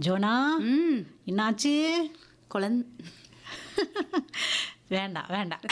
ஜோனா ம் என்னாச்சு குழந் வேண்டாம் வேண்டாம்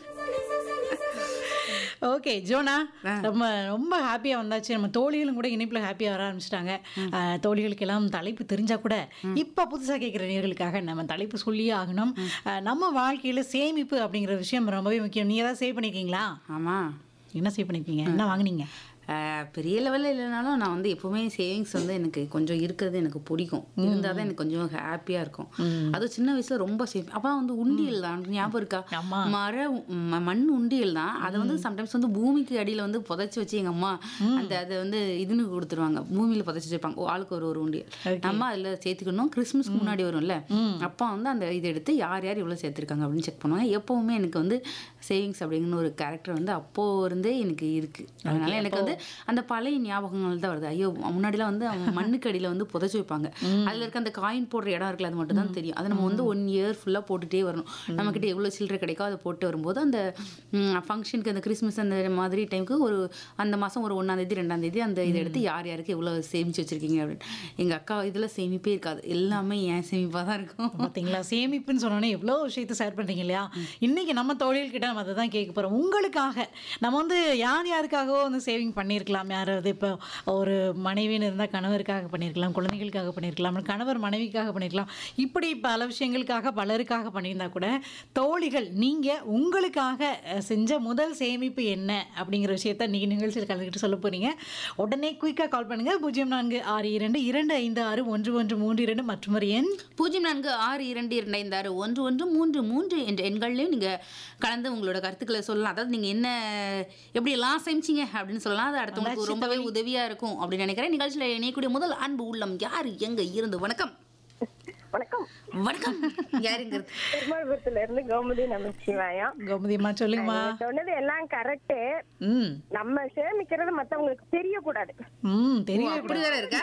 ஓகே ஜோனா ரொம்ப ரொம்ப ஹாப்பியாக வந்தாச்சு நம்ம தோழிகளும் கூட இணைப்பில் ஹாப்பியாக வர ஆரம்பிச்சிட்டாங்க தோழிகளுக்கு எல்லாம் தலைப்பு தெரிஞ்சா கூட இப்போ புதுசாக கேட்குற நேர்களுக்காக நம்ம தலைப்பு சொல்லியே ஆகணும் அஹ், நம்ம வாழ்க்கையில் சேமிப்பு அப்படிங்கிற விஷயம் ரொம்பவே முக்கியம் நீ ஏதாவது சேவ் பண்ணியிருக்கீங்களா ஆமாம் என்ன சேவ் பண்ணியிருக்கீங்க என்ன வாங்குனீங்க பெரிய லெவலில் இல்லைனாலும் நான் வந்து எப்பவுமே சேவிங்ஸ் வந்து எனக்கு கொஞ்சம் இருக்கிறது எனக்கு பிடிக்கும் இருந்தால் தான் எனக்கு கொஞ்சம் ஹாப்பியாக இருக்கும் அதுவும் சின்ன வயசில் ரொம்ப சேவ் அப்போ வந்து உண்டியல் தான் ஞாபகம் இருக்கா ஆமா. மர ம- மண் உண்டியல் தான் அதை வந்து சம்டைம்ஸ் வந்து பூமிக்கு அடியில் வந்து புதைச்சி வச்சு எங்கள் அம்மா அந்த அதை வந்து இதுன்னு கொடுத்துருவாங்க பூமியில் புதைச்சி வச்சிருப்பாங்க ஓ, ஆளுக்கு ஒரு ஒரு உண்டியல் நம்ம அதில் சேர்த்துக்கணும் கிறிஸ்மஸ்க்கு முன்னாடி வரும்ல அப்பா வந்து அந்த இதை எடுத்து யார் யார் இவ்வளோ சேர்த்துருக்காங்க அப்படின்னு செக் பண்ணுவாங்க எப்போவுமே எனக்கு வந்து சேவிங்ஸ் அப்படிங்கிற ஒரு கேரக்டர் வந்து அப்போ இருந்தே எனக்கு இருக்கு அதனால எனக்கு வந்து அந்த பழைய ஞாபகங்கள் தான் வருது ஐயோ முன்னாடிலாம் வந்து அவங்க மண்ணுக்கு அடியில் வந்து புதைச்சி வைப்பாங்க அதுல இருக்க அந்த காயின் போடுற இடம் இருக்குல்ல அது மட்டும் தான் தெரியும் அதை நம்ம வந்து ஒன் இயர் ஃபுல்லாக போட்டுட்டே வரணும் நம்மக்கிட்ட எவ்வளோ சில்லறை கிடைக்கோ அதை போட்டு வரும்போது அந்த ஃபங்க்ஷனுக்கு அந்த கிறிஸ்மஸ் அந்த மாதிரி டைமுக்கு ஒரு அந்த மாதம் ஒரு ஒன்றாம் தேதி ரெண்டாம் தேதி அந்த இதை எடுத்து யார் யாருக்கு எவ்வளோ சேமிச்சு வச்சிருக்கீங்க அப்படின்னு எங்கள் அக்கா இதில் சேமிப்பே இருக்காது எல்லாமே என் சேமிப்பாக தான் இருக்கும் பார்த்தீங்களா சேமிப்புன்னு சொன்னோன்னே எவ்வளோ விஷயத்த ஷேர் பண்ணுறீங்க இல்லையா இன்னைக்கு நம்ம தொழில்கிட்ட நம்ம அதை தான் கேட்க போகிறோம் உங்களுக்காக நம்ம வந்து யார் யாருக்காகவோ வந்து சேவிங் பண்ணியிருக்கலாம் யாராவது இப்போ ஒரு மனைவின்னு இருந்தால் கணவருக்காக பண்ணியிருக்கலாம் குழந்தைகளுக்காக பண்ணியிருக்கலாம் கணவர் மனைவிக்காக பண்ணியிருக்கலாம் இப்படி பல விஷயங்களுக்காக பலருக்காக பண்ணியிருந்தா கூட தோழிகள் நீங்கள் உங்களுக்காக அஹ், செஞ்ச முதல் சேமிப்பு என்ன அப்படிங்கிற விஷயத்த நீங்கள் நிகழ்ச்சியில் கலந்துக்கிட்டு சொல்ல போகிறீங்க உடனே குயிக்காக கால் பண்ணுங்கள் பூஜ்ஜியம் நான்கு ஆறு இரண்டு இரண்டு ஐந்து ஆறு ஒன்று ஒன்று மூன்று இரண்டு மற்றும் ஒரு எண் பூஜ்ஜியம் நான்கு ஆறு இரண்டு இரண்டு ஐந்து ஆறு ஒன்று ஒன்று மூன்று மூன்று என்ற எண்கள்லையும் நீங்கள் கலந்து உங்களோட கருத்துக்களை சொல்லலாம் அதாவது நீங்கள் என்ன எப்படி எல்லாம் சேமிச்சிங்க அப்படின்னு சொல்லலாம் அது அடுத்தவங்களுக்கு ரொம்பவே உதவியாக இருக்கும் அப்படின்னு நினைக்கிறேன் நிகழ்ச்சியில் இணையக்கூடிய முதல் அன்பு உள்ளம் யார் எங்க இருந்து வணக்கம் வணக்கம் வணக்கம் யாருங்கிறது பெருமாள்புரத்துல இருந்து கோமதி நமச்சிவாயம் கோமதியம்மா சொல்லுங்கம்மா சொன்னது எல்லாம் கரெக்ட் ம் நம்ம சேமிக்கிறது மத்தவங்களுக்கு தெரியக்கூடாது ம் தெரியவே அப்படி வேற இருக்கா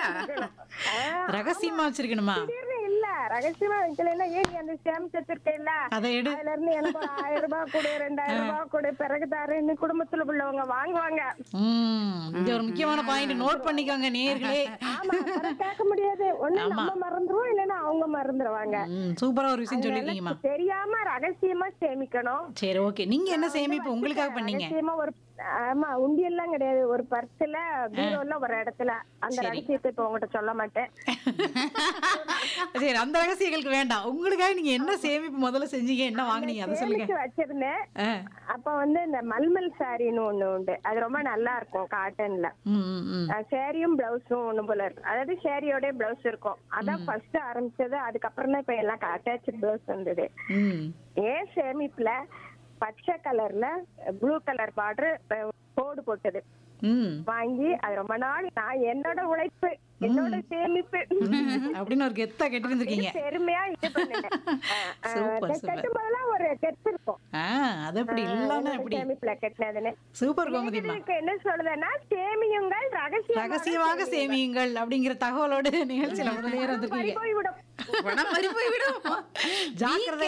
ரகசியமா வச்சிருக்கணுமா திடீர்னு இல்ல ரகசியமா வைக்கலன்னா ஏன் நீ அந்த சேமிச்சு வச்சிருக்க இல்ல அதை எடு அதுல இருந்து எனக்கு ஒரு ஆயிரம் ரூபாய் கொடு ரெண்டாயிரம் ரூபாய் கொடு பிறகு தரேன்னு குடும்பத்துல உள்ளவங்க வாங்குவாங்க ம் இது ஒரு முக்கியமான பாயிண்ட் நோட் பண்ணிக்கோங்க நேர்களே ஆமா அப்புறம் கேட்க முடியாது ஒண்ணு நம்ம மறந்துருவோம் இல்லைன்னா அவங்க மறந்துருவாங்க ம் சூப்பரா ஒரு விஷயம் சொல்லிருக்கீங்கம்மா தெரியாம ரகசியமா சேமிக்கணும் சரி ஓகே நீங்க என்ன சேமிப்பு உங்களுக்காக பண்ணீங்க ரகசியமா ஒரு ஆமா உண்டியெல்லாம் கிடையாது ஒரு பர்ஸ்ல பீரோல ஒரு இடத்துல அந்த ரகசியத்தை இப்ப உங்ககிட்ட சொல்ல மாட்டேன் சரி அந்த ரகசியங்களுக்கு வேண்டாம் உங்களுக்காக நீங்க என்ன சேமிப்பு முதல்ல செஞ்சீங்க என்ன வாங்குனீங்க அதை சொல்லுங்க சேமிச்சு வச்சிருந்தேன் ஆ. அப்ப வந்து இந்த மல்மல் சாரின்னு ஒண்ணு உண்டு அது ரொம்ப நல்லா இருக்கும் காட்டன்ல ம் ம், ம் சேரியும் பிளவுஸும் ஒண்ணு போல இருக்கும் அதாவது சேரியோட பிளவுஸ் இருக்கும் அதான் ஃபர்ஸ்ட் ஆரம்பிச்சது அதுக்கப்புறம் தான் இப்ப எல்லாம் அட்டாச் பிளவுஸ் வந்தது ம் ஏன் சேமிப்புல பச்சை கலர்ல ப்ளூ கலர் பார்டர் கோடு போட்டது ம் வாங்கி அது ரொம்ப நாள் நான் என்னோட உழைப்பு என்னோட சேமிப்பு அப்படின்னு ஒரு கெத்தா கெட்டு இருந்திருக்கீங்க பெருமையா இது பண்ணுனேன் Super, super. கட்டும் போதெல்லாம் ஒரு கெட்டு இருக்கும் ஆ அது அப்படி இல்லன்னா என்னோட எப்படி சேமிப்புல கட்டினதுன்னு சூப்பர் கோமதியம்மா இதுக்கு என்ன சொல்லுதுன்னா சேமியுங்கள் ரகசியம் ரகசியமாக சேமியுங்கள் அப்படிங்கிற தகவலோடு நிகழ்ச்சியில முதல்ல வந்திருக்கீங்க போய்விடும் பணம் மாதிரி போய்விடும் ஜாக்கிரதை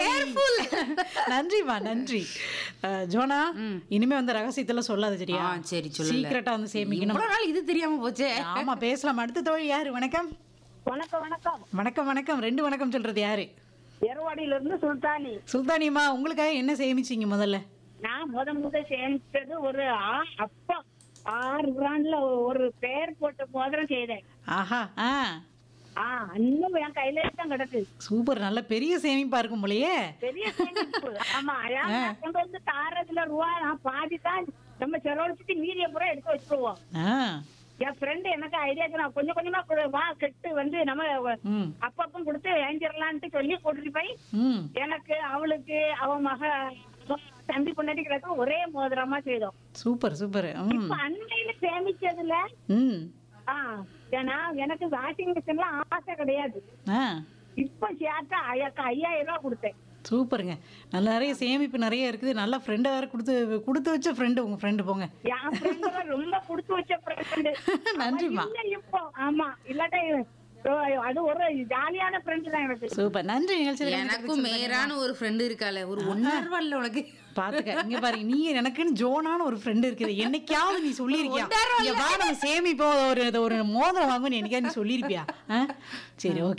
நன்றிமா நன்றி அஹ், ஜோனா இனிமே வந்து ரகசியத்துல சொல்லாத சரியா ஆ, சரி, சொல்லல. சீக்கிரட்டா வந்து சேமிக்கணும் இவ்வளவு நாள் இது தெரியாம போச்சே ஆமா பேசலாம் அடுத்த தோழி யாரு வணக்கம் வணக்கம் வணக்கம் வணக்கம் வணக்கம் ரெண்டு வணக்கம் சொல்றது யாரு எரவாடியில இருந்து சுல்தானி சுல்தானியம்மா உங்களுக்காக என்ன சேமிச்சீங்க முதல்ல நான் முத முத சேமிச்சது ஒரு ஆ- அப்பா ஆறு பிராண்ட்ல ஒரு பேர் போட்ட மோதிரம் செய்தேன் ஆஹா ஆ ஆ இன்னும் என் கையில தான் கிடக்கு சூப்பர் நல்ல பெரிய சேமிப்பா இருக்கும் போலயே பெரிய சேமிப்பு ஆமா அதான் நான் கொண்டு வந்து தாரதுல ரூபா நான் பாதி தான் நம்ம செலவழிச்சுட்டு மீதிய பூரா எடுத்து வச்சிருவோம் ஆ என் ஃப்ரெண்டு எனக்கு ஐடியா நான் கொஞ்சம் கொஞ்சமா கொடு- வா கெட்டு வந்து நம்ம ம் அப்பப்பம் கொடுத்து வாங்கிடலான்ட்டு சொல்லி கூட்டிட்டு போய் ம் எனக்கு அவளுக்கு அவ மக அவ தம்பி பொண்டாட்டி கிடக்க ஒரே மோதிரமா செய்தோம் சூப்பர் சூப்பர் ம் இப்ப அன்னையில சேமிச்சதுல ம் ஆ ஏன்னா எனக்கு வாஷிங் மிஷின்ல ஆசை கிடையாது ஆ இப்ப சேர்த்தா ஐயா- ஐயாயிரம் ரூபாய் கொடுத்தேன் சூப்பருங்க நல்ல நிறைய சேமிப்பு நிறைய இருக்குது நல்ல ஃப்ரெண்டை வேற கொடுத்து கொடுத்து வச்ச ஃப்ரெண்டு உங்க ஃப்ரெண்டு போங்க என் ஃப்ரெண்டு ரொம்ப கொடுத்து வச்ச ஃப்ரெண்டு நன்றிம்மா இப்போ ஆமா இல்லாட்டா ஓ, அது ஒரு ஜாலியான ஃப்ரெண்டு தான் எனக்கு சூப்பர் நன்றி நிகழ்ச்சியில் எனக்கும் மேரான ஒரு ஃப்ரெண்டு இருக்காளே ஒரு ஒன்னாயிரம் இல்ல உனக்கு பாத்துக்க இங்க பாருங்க நீ எனக்குன்னு ஜோனான ஒரு ஃப்ரெண்ட் இருக்குது என்னைக்காவது நீ சொல்லியிருக்கியா இங்க வா நம்ம சேமிப்போம் ஒரு ஒரு மோதிரம் வாங்குன்னு என்னைக்காவது நீ சொல்லியிருப்பியா ஆ? சரி ஓகே